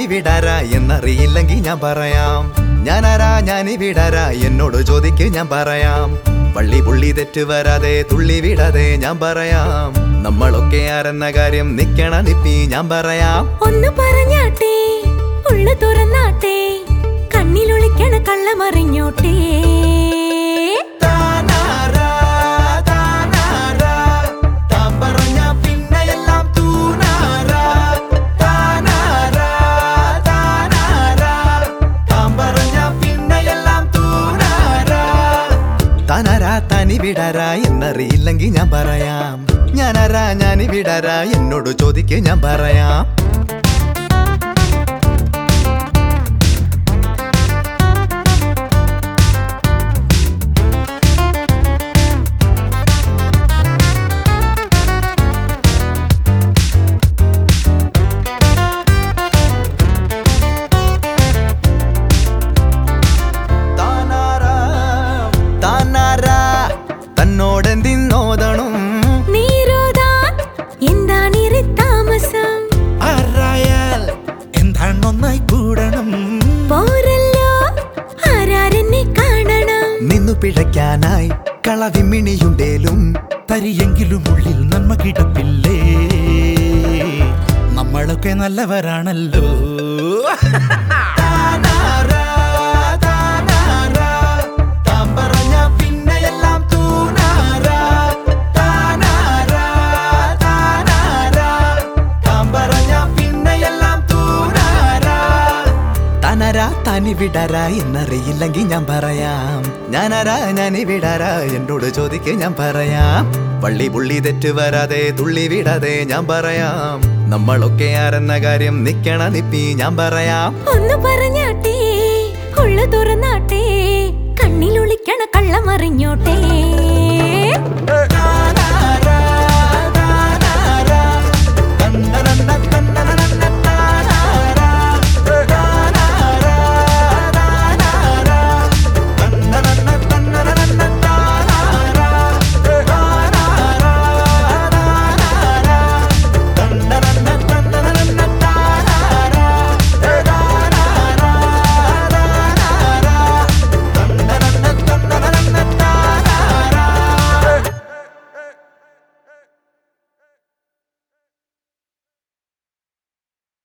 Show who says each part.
Speaker 1: ഞാനിവിടാരാ എന്നറിയില്ലെങ്കിൽ ഞാൻ പറയാം ഞാനാരാ ഞാനിവിടാരാ എന്നോട് ചോദിക്ക് ഞാൻ പറയാം പള്ളി പുള്ളി തെറ്റ് വരാതെ തുള്ളി വിടാതെ ഞാൻ പറയാം നമ്മളൊക്കെ ആരെന്ന കാര്യം നിക്കണ നിപ്പി ഞാൻ പറയാം
Speaker 2: ഒന്ന് പറഞ്ഞാട്ടെ ഉള്ളു തുറന്നാട്ടെ കണ്ണിലൊളിക്കണ കള്ളമറിഞ്ഞോട്ടെ
Speaker 1: താനാരാ, താനാരാ, താൻ പറഞ്ഞ പിന്നെയെല്ലാം തൂനാരാ. താനാരാ, താനാരാ, താൻ പറഞ്ഞ പിന്നെയെല്ലാം തൂനാരാ. താനാരാ താനിവിടാരാ എന്നറിയില്ലെങ്കിൽ ഞാൻ പറയാം ഞാനാരാ ഞാനിവിടാരാ എന്നോട് ചോദിക്ക് ഞാൻ പറയാം താനാരാ താനാരാ തന്നോടെന്തിന്നോദണം
Speaker 2: നീരോധാൻ എന്താണിറി താമസം
Speaker 3: ആരായാൽ എന്താണൊന്നായി കൂടണം
Speaker 2: പോരല്ലോ ആരാരെന്നെ കാണണം
Speaker 1: നിന്നു പിഴയ്ക്കാനായി കളവിമിണിയുണ്ടേലും
Speaker 3: തരിയെങ്കിലും ഉള്ളിൽ നന്മ കിടപ്പില്ലേ നമ്മളൊക്കെ നല്ലവരാണല്ലോ
Speaker 1: താനാരാ, താനാരാ, താൻ പറഞ്ഞ പിന്നെയെല്ലാം തൂനാരാ. താനാരാ, താനാരാ, താൻ പറഞ്ഞ പിന്നെയെല്ലാം തൂനാരാ. താനാരാ താനിവിടാരാ എന്നറിയില്ലെങ്കിൽ ഞാൻ പറയാം ഞാനാരാ ഞാനിവിടാരാ എന്നോട് ചോദിക്ക് ഞാൻ പറയാം പള്ളി പുള്ളി തെറ്റ് വരാതെ തുള്ളി വിടാതെ ഞാൻ പറയാം നമ്മളൊക്കെ ആരെന്ന കാര്യം നിക്കണ നിപ്പി ഞാൻ പറയാം
Speaker 2: ഒന്ന് പറഞ്ഞാട്ടെ ഉള്ളു തുറന്നാട്ടെ കണ്ണിലൊളിക്കണ കള്ളമറിഞ്ഞോട്ടെ
Speaker 1: താനാരാ,